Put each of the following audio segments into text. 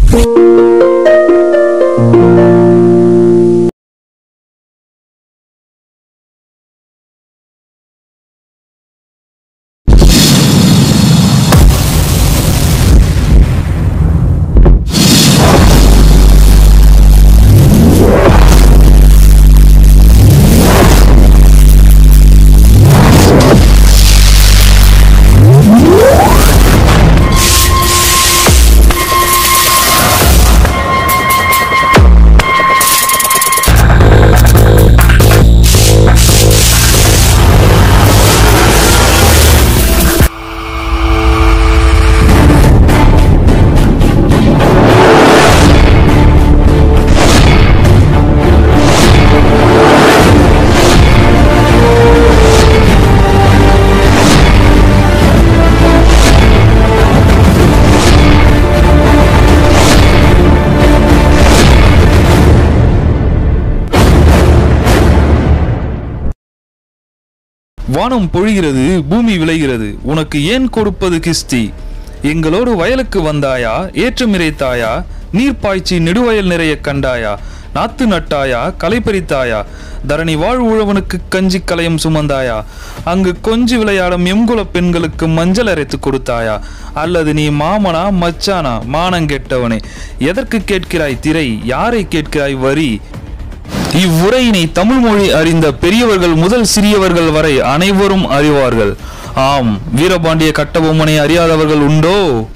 வானம் பொழிகிறது பூமி விளைகிறது உனக்கு ஏன் கொடுப்பது கிஸ்தி எங்களோடு வயலுக்கு வந்தாயா ஏற்றம் இறைத்தாயா நீர் பாய்ச்சி நெடுவயல் நிறைய கண்டாயா நாத்து நட்டாயா களை பறித்தாயா தரணி வாழ் உழவனுக்கு கஞ்சி கலையம் சுமந்தாயா அங்கு கொஞ்சி விளையாடும் எம்குல பெண்களுக்கு மஞ்சள் அரைத்து கொடுத்தாயா அல்லது நீ மாமனா மச்சானா மானங்கெட்டவனே எதற்கு கேட்கிறாய் திரை யாரை கேட்கிறாய் வரி இவ்வுரையினை தமிழ் மொழி அறிந்த பெரியவர்கள் முதல் சிறியவர்கள் வரை அனைவரும் அறிவார்கள் ஆம் வீரபாண்டிய கட்டபொம்மனை அறியாதவர்கள் உண்டோ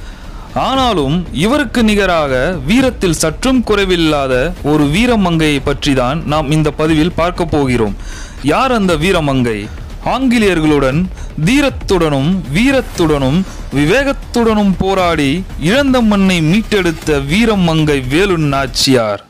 ஆனாலும் இவருக்கு நிகராக வீரத்தில் சற்றும் குறைவில்லாத ஒரு வீரமங்கையை பற்றிதான் நாம் இந்த பதிவில் பார்க்க போகிறோம் யார் அந்த வீரமங்கை ஆங்கிலேயர்களுடன் தீரத்துடனும் வீரத்துடனும் விவேகத்துடனும் போராடி இழந்த மண்ணை மீட்டெடுத்த வீரமங்கை வேலு நாச்சியார்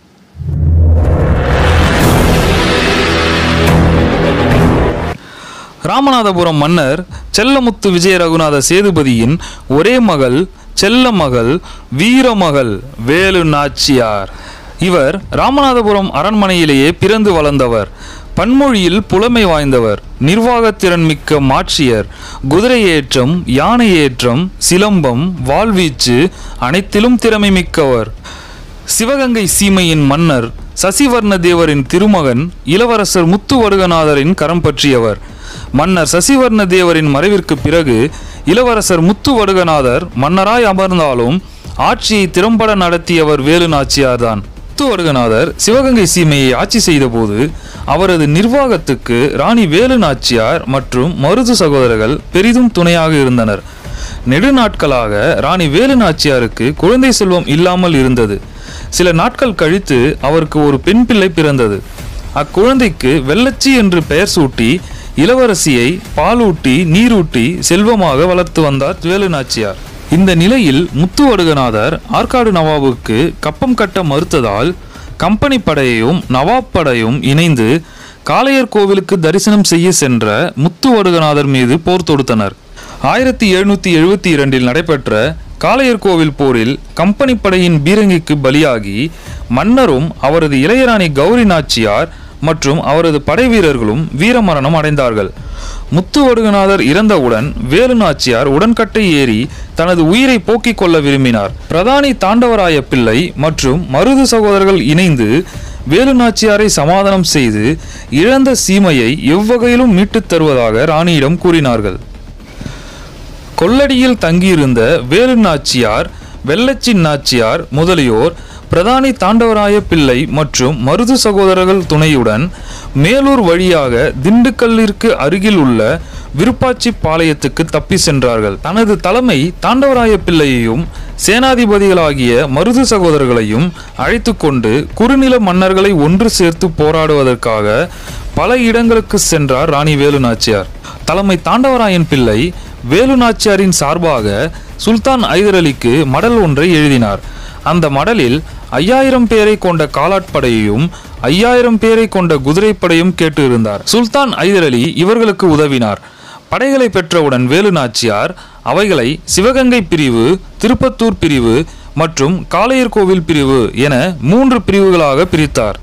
ராமநாதபுரம் மன்னர் செல்லமுத்து விஜய ரகுநாத சேதுபதியின் ஒரே மகள் செல்ல மகள் வீரமகள் வேலு நாச்சியார் இவர் ராமநாதபுரம் அரண்மனையிலேயே பிறந்து வளர்ந்தவர் பன்மொழியில் புலமை வாய்ந்தவர் நிர்வாகத்திறன் மிக்க மாட்சியர் குதிரை ஏற்றம் யானை ஏற்றம் சிலம்பம் வாள்வீச்சு அனைத்திலும் திறமை மிக்கவர் சிவகங்கை சீமையின் மன்னர் சசிவர்ண தேவரின் திருமகன் இளவரசர் முத்துவடுகநாதரின் கரம் பற்றியவர் மன்னர் சசிவர்ண தேவரின் மறைவிற்கு பிறகு இளவரசர் முத்துவடுகநாதர் மன்னராய் அமர்ந்தாலும் ஆட்சியை திறம்பட நடத்தியவர் வேலு நாச்சியார்தான் முத்துவடுகநாதர் சிவகங்கை சீமையை ஆட்சி செய்தபோது அவரது நிர்வாகத்துக்கு ராணி வேலு நாச்சியார் மற்றும் மருது சகோதரர்கள் பெரிதும் துணையாக இருந்தனர் நெடுநாட்களாக ராணி வேலு நாச்சியாருக்கு குழந்தை செல்வம் இல்லாமல் இருந்தது சில நாட்கள் கழித்து அவருக்கு ஒரு பெண் பிள்ளை பிறந்தது அக்குழந்தைக்கு வெள்ளச்சி என்று பெயர் சூட்டி இளவரசியை பாலூட்டி நீரூட்டி செல்வமாக வளர்த்து வந்தார் வேலு நாச்சியார் இந்த நிலையில் முத்துவடுகநாதர் ஆற்காடு நவாபுக்கு கப்பம் கட்ட மறுத்ததால் கம்பெனி படையையும் நவாப் படையும் இணைந்து காளையர் கோவிலுக்கு தரிசனம் செய்ய சென்ற முத்துவடுகநாதர் மீது போர் தொடுத்தனர் ஆயிரத்தி எழுநூத்தி எழுபத்தி இரண்டில் நடைபெற்ற காளையர் கோவில் போரில் கம்பெனி படையின் பீரங்கிக்கு பலியாகி மன்னரும் அவரது இளையராணி கௌரி நாச்சியார் மற்றும் அவரது படை வீரர்களும் வீரமரணம் அடைந்தார்கள் முத்துவடுகநாதர் இறந்தவுடன் வேலு நாச்சியார் உடன்கட்டை ஏறி தனது உயிரை போக்கிக் கொள்ள விரும்பினார் பிரதானி தாண்டவராய பிள்ளை மற்றும் மருது சகோதரர்கள் இணைந்து வேலு நாச்சியாரை சமாதானம் செய்து இழந்த சீமையை எவ்வகையிலும் மீட்டுத் தருவதாக ராணியிடம் கூறினார்கள் கொல்லடியில் தங்கியிருந்த வேலு நாச்சியார் வெள்ளச்சி நாச்சியார் முதலியோர் பிரதானி தாண்டவராய பிள்ளை மற்றும் மருது சகோதரர்கள் துணையுடன் மேலூர் வழியாக திண்டுக்கல்லிற்கு அருகில் உள்ள விருப்பாச்சி பாளையத்துக்கு தப்பி சென்றார்கள் தனது தலைமை தாண்டவராய பிள்ளையையும் சேனாதிபதிகளாகிய மருது சகோதரர்களையும் அழைத்து கொண்டு குறுநில மன்னர்களை ஒன்று சேர்த்து போராடுவதற்காக பல இடங்களுக்கு சென்றார் ராணி வேலு நாச்சியார் தலைமை தாண்டவராயன் பிள்ளை வேலு நாச்சியாரின் சார்பாக சுல்தான் ஐதர் அலிக்கு மடல் ஒன்றை எழுதினார் அந்த மடலில் ஐயாயிரம் பேரை கொண்ட காலாட்படையையும் ஐயாயிரம் பேரை கொண்ட குதிரைப்படையும் கேட்டு இருந்தார் சுல்தான் ஐதர் அலி இவர்களுக்கு உதவினார் படைகளை பெற்றவுடன் வேலு நாச்சியார் அவைகளை சிவகங்கை பிரிவு திருப்பத்தூர் பிரிவு மற்றும் காளையர் கோவில் பிரிவு என மூன்று பிரிவுகளாக பிரித்தார்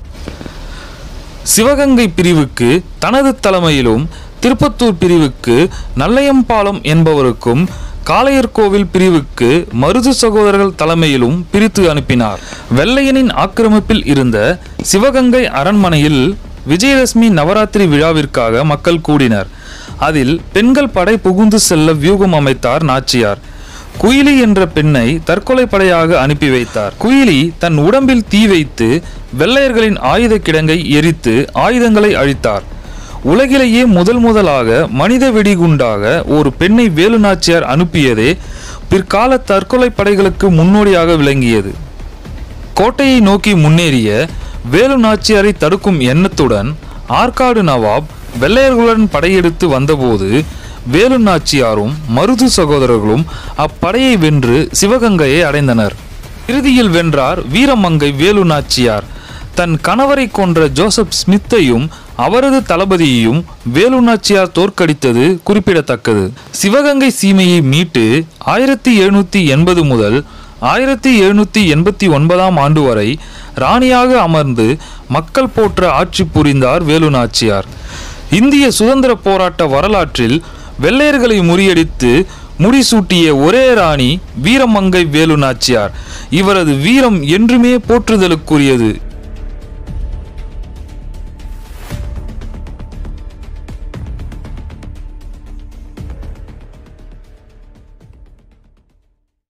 சிவகங்கை பிரிவுக்கு தனது தலைமையிலும் திருப்பத்தூர் பிரிவுக்கு நல்லையம்பாலம் என்பவருக்கும் காளையர்கோவில் பிரிவுக்கு மருது சகோதரர்கள் தலைமையிலும் பிரித்து அனுப்பினார் வெள்ளையனின் ஆக்கிரமிப்பில் இருந்த சிவகங்கை அரண்மனையில் விஜயதசமி நவராத்திரி விழாவிற்காக மக்கள் கூடினர் அதில் பெண்கள் படை புகுந்து செல்ல வியூகம் அமைத்தார் நாச்சியார் குயிலி என்ற பெண்ணை தற்கொலை படையாக அனுப்பி வைத்தார் குயிலி தன் உடம்பில் தீ வைத்து வெள்ளையர்களின் ஆயுத கிடங்கை எரித்து ஆயுதங்களை அழித்தார் உலகிலேயே முதல் முதலாக மனித வெடிகுண்டாக ஒரு பெண்ணை வேலு நாச்சியார் அனுப்பியதே பிற்கால தற்கொலை படைகளுக்கு முன்னோடியாக விளங்கியது கோட்டையை நோக்கி முன்னேறிய வேலு நாச்சியாரை தடுக்கும் எண்ணத்துடன் ஆற்காடு நவாப் வெள்ளையர்களுடன் படையெடுத்து வந்தபோது வேலு நாச்சியாரும் மருது சகோதரர்களும் அப்படையை வென்று சிவகங்கையை அடைந்தனர் இறுதியில் வென்றார் வீரமங்கை வேலு நாச்சியார் தன் கணவரை கொன்ற ஜோசப் ஸ்மித்தையும் அவரது தளபதியையும் வேலு நாச்சியார் தோற்கடித்தது குறிப்பிடத்தக்கது சிவகங்கை சீமையை மீட்டு ஆயிரத்தி எழுநூத்தி எண்பது முதல் ஆயிரத்தி எழுநூத்தி எண்பத்தி ஒன்பதாம் ஆண்டு வரை ராணியாக அமர்ந்து மக்கள் போற்ற ஆட்சி புரிந்தார் வேலு நாச்சியார் இந்திய சுதந்திர போராட்ட வரலாற்றில் வெள்ளையர்களை முறியடித்து முடிசூட்டிய ஒரே ராணி வீரமங்கை வேலு நாச்சியார் இவரது வீரம் என்றுமே போற்றுதலுக்குரியது